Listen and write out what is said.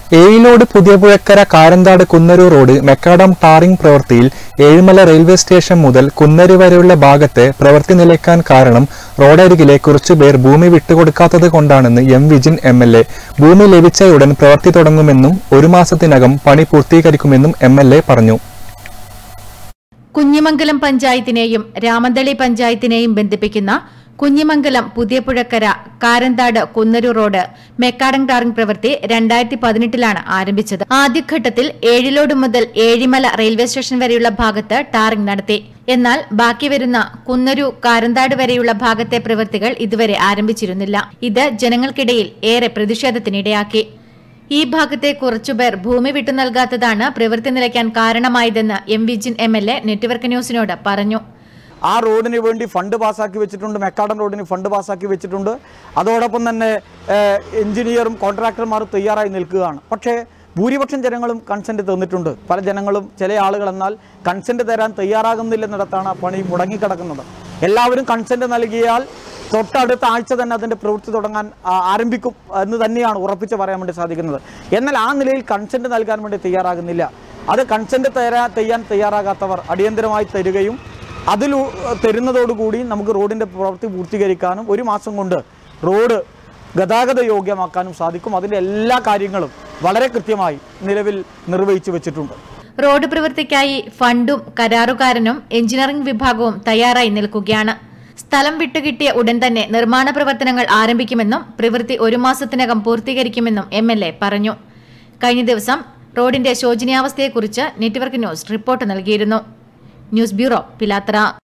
Ezhilode Puthiyapuzhakkara Karanthad Kunnaroor road macadam tarring പ്രവൃത്തിയിൽ Ezhimala railway station മുതൽ കുന്നരി വരെയുള്ള ഭാഗത്തെ പ്രവൃത്തി നിലയ്ക്കാൻ കാരണം റോഡരികിലെ കുറച്ചുപേർ ഭൂമി വിട്ടുകൊടുക്കാത്തത് കൊണ്ടാണെന്ന് M Vijin M L A ഭൂമി ലഭിച്ചയുടൻ പ്രവൃത്തി തുടങ്ങുമെന്നും ഒരു മാസത്തിനകം പണി പൂർത്തീകരിക്കുമെന്നും എം എൽ എ പറഞ്ഞു കുഞ്ഞിമംഗലം പഞ്ചായത്തിനെയും രാമന്തളി പഞ്ചായത്തിനെയും ബന്ധിപ്പിക്കുന്ന Kunhimangalam Puthiyapuzhakkara Karanthad Kunnaroor road macadam tarring പ്രവൃത്തി രണ്ടായിരത്തി പതിനെട്ടിലാണ് ആരംഭിച്ചത് ആദ്യഘട്ടത്തിൽ ഏഴിലോട് മുതൽ ഏഴിമല റെയിൽവേ സ്റ്റേഷൻ വരെയുള്ള ഭാഗത്ത് ടാറിംഗ് നടത്തി എന്നാൽ ബാക്കി വരുന്ന കുന്നരു കാരന്താട് വരെയുള്ള ഭാഗത്തെ പ്രവൃത്തികൾ ഇതുവരെ ആരംഭിച്ചിരുന്നില്ല ഇത് ജനങ്ങൾക്കിടയിൽ ഏറെ പ്രതിഷേധത്തിനിടയാക്കി ഈ ഭാഗത്തെ കുറച്ചുപേർ ഭൂമി വിട്ടു നൽകാത്തതാണ് പ്രവൃത്തി നിലയ്ക്കാൻ കാരണമായതെന്ന് M Vijin M L A network ന്യൂസിനോട് പറഞ്ഞു ആ റോഡിന് വേണ്ടി ഫണ്ട് പാസ്സാക്കി വെച്ചിട്ടുണ്ട് മെക്കാടൻ റോഡിന് ഫണ്ട് പാസ്സാക്കി വെച്ചിട്ടുണ്ട് അതോടൊപ്പം തന്നെ ഏഹ്, എഞ്ചിനീയറും കോൺട്രാക്ടർമാരും തയ്യാറായി നിൽക്കുകയാണ് പക്ഷേ ഭൂരിപക്ഷം ജനങ്ങളും കൺസെൻറ്റ് തന്നിട്ടുണ്ട് പല ജനങ്ങളും ചില ആളുകൾ എന്നാൽ കൺസെൻറ്റ് തരാൻ തയ്യാറാകുന്നില്ലെന്നിടത്താണ് ആ പണി മുടങ്ങിക്കിടക്കുന്നത് എല്ലാവരും കൺസെൻറ്റ് നൽകിയാൽ തൊട്ടടുത്ത ആഴ്ച തന്നെ അതിൻ്റെ പ്രവൃത്തി തുടങ്ങാൻ ആ, ആരംഭിക്കും എന്ന് തന്നെയാണ് ഉറപ്പിച്ച് പറയാൻ വേണ്ടി സാധിക്കുന്നത് എന്നാൽ ആ നിലയിൽ കൺസെൻറ്റ് നൽകാൻ വേണ്ടി തയ്യാറാകുന്നില്ല അത് കൺസെൻറ്റ് തരാ ചെയ്യാൻ തയ്യാറാകാത്തവർ അടിയന്തരമായി തരികയും അതിൽ തരുന്നതോടുകൂടി നമുക്ക് റോഡിൻ്റെ പ്രവൃത്തി പൂർത്തീകരിക്കാനും ഒരു മാസം കൊണ്ട് റോഡ് ഗതാഗത യോഗ്യമാക്കാനും സാധിക്കും അതിൻ്റെ എല്ലാ കാര്യങ്ങളും വളരെ കൃത്യമായി നിലവിൽ നിർവഹിച്ചു വെച്ചിട്ടുണ്ട് റോഡ് പ്രവൃത്തിക്കായി ഫണ്ടും കരാറുകാരനും എഞ്ചിനീയറിംഗ് വിഭാഗവും തയ്യാറായി നിൽക്കുകയാണ് സ്ഥലം വിട്ടുകിട്ടിയ ഉടൻ തന്നെ നിർമ്മാണ പ്രവർത്തനങ്ങൾ ആരംഭിക്കുമെന്നും പ്രവൃത്തി ഒരു മാസത്തിനകം പൂർത്തീകരിക്കുമെന്നും എം എൽ എ പറഞ്ഞു കഴിഞ്ഞ ദിവസം റോഡിന്റെ ശോചനീയാവസ്ഥയെക്കുറിച്ച് നെറ്റ്വർക്ക് ന്യൂസ് റിപ്പോർട്ട് നൽകിയിരുന്നു ന്യൂസ് ബ്യൂറോ പിലാത്തറ